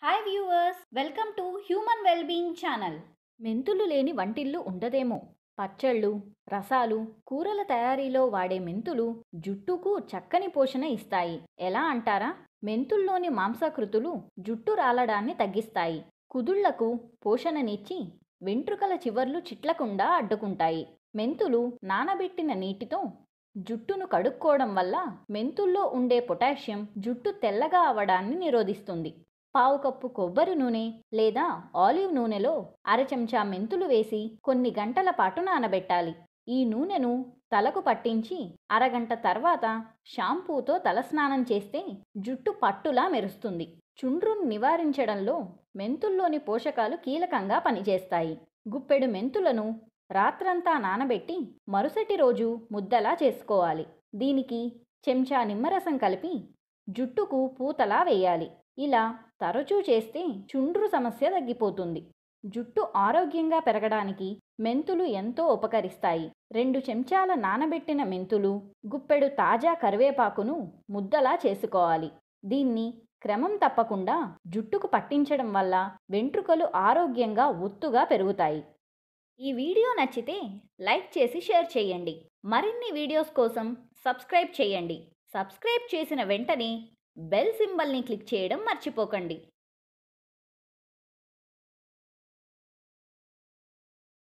hi viewers welcome to human wellbeing channel మెంతులు లేని వంటిల్లు ఉండదేమో పచ్చళ్ళు రసాలు కూరల తయారీలో వాడే మెంతులు జుట్టుకు చక్కని పోషణ ఇస్తాయి ఎలా అంటారా మెంతుల్లోని మాంసకృతులు జుట్టు రాలడాన్ని తగ్గిస్తాయి కుదుళ్లకు పోషణనిచ్చి వెంట్రుకల చివర్లు చిట్లకుండా అడ్డుకుంటాయి మెంతులు నానబెట్టిన నీటితో జుట్టును కడుక్కోవడం వల్ల మెంతుల్లో ఉండే పొటాషియం జుట్టు తెల్లగా అవడాన్ని నిరోధిస్తుంది పావు కప్పు కొబ్బరి నూనె లేదా ఆలివ్ నూనెలో అర చెంచా మెంతులు వేసి కొన్ని గంటల పాటు నానబెట్టాలి ఈ నూనెను తలకు పట్టించి అరగంట తర్వాత షాంపూతో తలస్నానం చేస్తే జుట్టు పట్టులా మెరుస్తుంది చుండ్రును నివారించడంలో మెంతుల్లోని పోషకాలు కీలకంగా పనిచేస్తాయి గుప్పెడు మెంతులను రాత్రంతా నానబెట్టి మరుసటి రోజు ముద్దలా చేసుకోవాలి దీనికి చెంచా నిమ్మరసం కలిపి జుట్టుకు పూతలా వేయాలి ఇలా తరచూ చేస్తే చుండ్రు సమస్య తగ్గిపోతుంది జుట్టు ఆరోగ్యంగా పెరగడానికి మెంతులు ఎంతో ఉపకరిస్తాయి రెండు చెంచాల నానబెట్టిన మెంతులు గుప్పెడు తాజా కరివేపాకును ముద్దలా చేసుకోవాలి దీన్ని క్రమం తప్పకుండా జుట్టుకు పట్టించడం వల్ల వెంట్రుకలు ఆరోగ్యంగా ఒత్తుగా పెరుగుతాయి ఈ వీడియో నచ్చితే లైక్ చేసి షేర్ చేయండి మరిన్ని వీడియోస్ కోసం సబ్స్క్రైబ్ చేయండి సబ్స్క్రైబ్ చేసిన వెంటనే బెల్ సింబల్ని క్లిక్ చేయడం మర్చిపోకండి